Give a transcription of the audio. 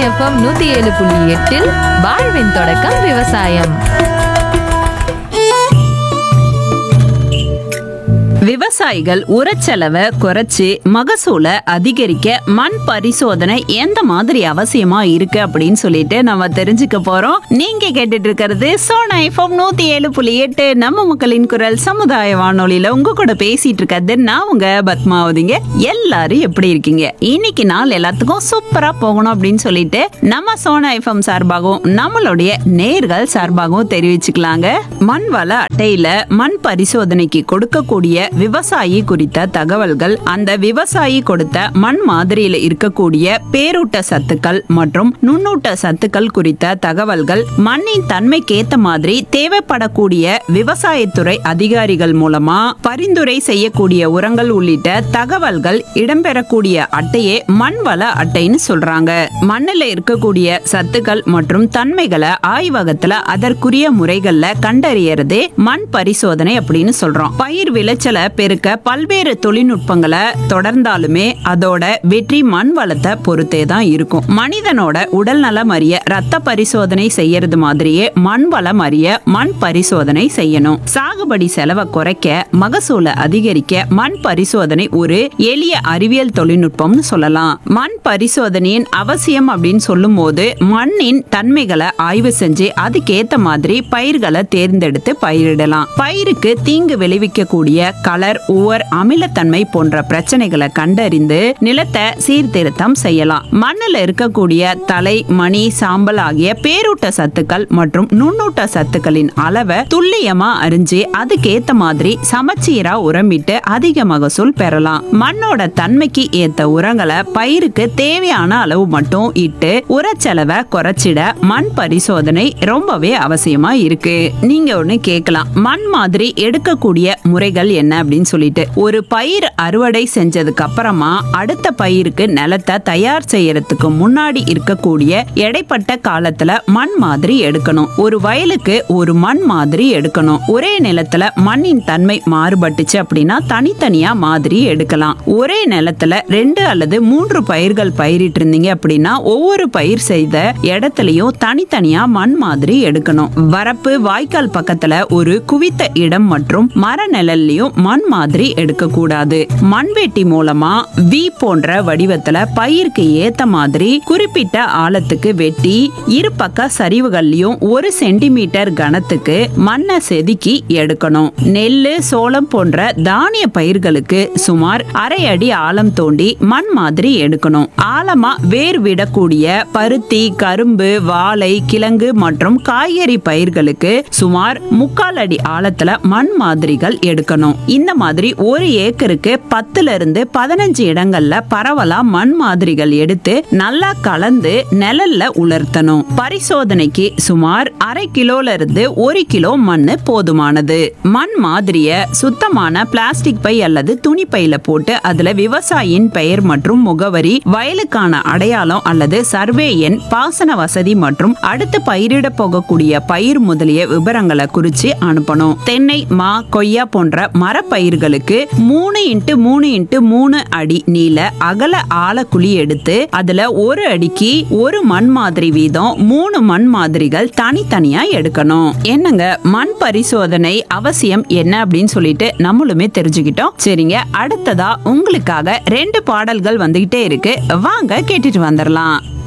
FM நூத்தி ஏழு புள்ளி எட்டில் வாழ்வின் தொடக்கம் விவசாயம் விவசாயிகள் உரச்செலவை குறைச்சு மகசூலை அதிகரிக்க மண் பரிசோதனை எந்த மாதிரி அவசியமா இருக்கு அப்படின்னு சொல்லிட்டு நம்ம தெரிஞ்சுக்க போறோம் நீங்க கேட்டுட்டு இருக்கிறது சோனா எஃப்எம் நூத்தி ஏழு புள்ளி எட்டு நம்ம மக்களின் குரல் சமுதாய வானொலியில உங்க கூட பேசிட்டு இருக்கிறது நான் உங்க பத்மாவதிங்க எல்லாரும் எப்படி இருக்கீங்க இன்னைக்கு நாள் எல்லாத்துக்கும் சூப்பரா போகணும் அப்படின்னு சொல்லிட்டு நம்ம சோனா எஃப்எம் சார்பாகவும் நம்மளுடைய நேர்கள் சார்பாகவும் தெரிவிச்சுக்கலாங்க மண் வள அட்டையில மண் பரிசோதனைக்கு கொடுக்கக்கூடிய விவசாயி குறித்த தகவல்கள் அந்த விவசாயி கொடுத்த மண் மாதிரியில இருக்கக்கூடிய பேரூட்ட சத்துக்கள் மற்றும் நுண்ணூட்ட சத்துக்கள் குறித்த தகவல்கள் மண்ணின் தன்மைக்கேத்த மாதிரி தேவைப்படக்கூடிய விவசாயத்துறை அதிகாரிகள் மூலமா பரிந்துரை செய்யக்கூடிய உரங்கள் உள்ளிட்ட தகவல்கள் இடம்பெறக்கூடிய அட்டையே மண் வள அட்டைன்னு சொல்றாங்க மண்ணுல இருக்கக்கூடிய சத்துக்கள் மற்றும் தன்மைகளை ஆய்வகத்துல அதற்குரிய முறைகள்ல கண்டறியறதே மண் பரிசோதனை அப்படின்னு சொல்றோம் பயிர் விளைச்சலை பெருக்க பல்வேறு தொழில்நுட்பங்களை தொடர்ந்தாலுமே அதோட வெற்றி மண் வளத்தை பொறுத்தே தான் இருக்கும் மனிதனோட உடல் நலம் அறிய ரத்த பரிசோதனை செய்யறது மாதிரியே மண் வளம் அறிய மண் பரிசோதனை செய்யணும் சாகுபடி செலவை குறைக்க மகசூலை அதிகரிக்க மண் பரிசோதனை ஒரு எளிய அறிவியல் தொழில்நுட்பம்னு சொல்லலாம் மண் பரிசோதனையின் அவசியம் அப்படின்னு சொல்லும் போது மண்ணின் தன்மைகளை ஆய்வு செஞ்சு அதுக்கேத்த மாதிரி பயிர்களை தேர்ந்தெடுத்து பயிரிடலாம் பயிருக்கு தீங்கு விளைவிக்கக்கூடிய கலர் உவர் அமிலத்தன்மை போன்ற பிரச்சனைகளை கண்டறிந்து நிலத்தை சீர்திருத்தம் செய்யலாம் மண்ணுல இருக்கக்கூடிய தலை மணி சாம்பல் ஆகிய பேரூட்ட சத்துக்கள் மற்றும் நுண்ணூட்ட சத்துக்களின் அளவை துல்லியமா அறிஞ்சு அதுக்கேத்த மாதிரி சமச்சீரா உரமிட்டு அதிக மகசூல் பெறலாம் மண்ணோட தன்மைக்கு ஏத்த உரங்களை பயிருக்கு தேவையான அளவு மட்டும் இட்டு உரச்செலவை குறைச்சிட மண் பரிசோதனை ரொம்பவே அவசியமா இருக்கு நீங்க ஒண்ணு கேட்கலாம் மண் மாதிரி எடுக்கக்கூடிய முறைகள் என்ன அப்படின்னு சொல்லிட்டு ஒரு பயிர் அறுவடை செஞ்சதுக்கு அப்புறமா அடுத்த பயிருக்கு நிலத்தை தயார் செய்யறதுக்கு முன்னாடி இருக்கக்கூடிய இடைப்பட்ட காலத்துல மண் மாதிரி எடுக்கணும் ஒரு வயலுக்கு ஒரு மண் மாதிரி எடுக்கணும் ஒரே நிலத்துல மண்ணின் தன்மை மாறுபட்டுச்சு அப்படின்னா தனித்தனியா மாதிரி எடுக்கலாம் ஒரே நிலத்துல ரெண்டு அல்லது மூன்று பயிர்கள் பயிரிட்டு இருந்தீங்க அப்படின்னா ஒவ்வொரு பயிர் செய்த இடத்துலயும் தனித்தனியா மண் மாதிரி எடுக்கணும் வரப்பு வாய்க்கால் பக்கத்துல ஒரு குவித்த இடம் மற்றும் மர நிழல்லையும் மண் மாதிரி எடுக்க கூடாது மண்வெட்டி மூலமா வி போன்ற வடிவத்துல பயிருக்கு ஏத்த மாதிரி குறிப்பிட்ட ஆழத்துக்கு வெட்டி இரு பக்க சரிவுகள்லயும் ஒரு சென்டிமீட்டர் கனத்துக்கு மண்ணை செதுக்கி எடுக்கணும் நெல்லு சோளம் போன்ற தானிய பயிர்களுக்கு சுமார் அரை அடி ஆழம் தோண்டி மண் மாதிரி எடுக்கணும் ஆழமா வேர் விடக்கூடிய பருத்தி கரும்பு வாழை கிழங்கு மற்றும் காய்கறி பயிர்களுக்கு சுமார் முக்கால் அடி ஆழத்துல மண் மாதிரிகள் எடுக்கணும் இந்த மாதிரி ஒரு ஏக்கருக்கு பத்துல இருந்து பதினஞ்சு இடங்கள்ல பரவலா மண் மாதிரிகள் எடுத்து நல்லா கலந்து நிழல்ல உலர்த்தணும் பரிசோதனைக்கு சுமார் அரை கிலோல இருந்து ஒரு கிலோ மண்ணு போதுமானது மண் மாதிரிய சுத்தமான பிளாஸ்டிக் பை அல்லது துணி பையில போட்டு அதுல விவசாயியின் பெயர் மற்றும் முகவரி வயலுக்கான அடையாளம் அல்லது சர்வே எண் பாசன வசதி மற்றும் அடுத்து பயிரிட போகக்கூடிய பயிர் முதலிய விவரங்களை குறிச்சு அனுப்பணும் தென்னை மா கொய்யா போன்ற மரப்பயிர்களுக்கு மூணு இன்ட்டு மூணு இன்ட்டு மூணு அடி நீள அகல ஆழ குழி எடுத்து அதுல ஒரு அடிக்கு ஒரு மண் மாதிரி வீதம் மூணு மண் மாதிரிகள் தனித்தனியா எடுக்கணும் என்னங்க மண் பரிசோதனை அவசியம் என்ன அப்படின்னு சொல்லிட்டு நம்மளுமே தெரிஞ்சுக்கிட்டோம் சரிங்க அடுத்ததா உங்களுக்காக ரெண்டு பாடல்கள் வந்துகிட்டே இருக்கு வாங்க கேட்டுட்டு வந்துடலாம்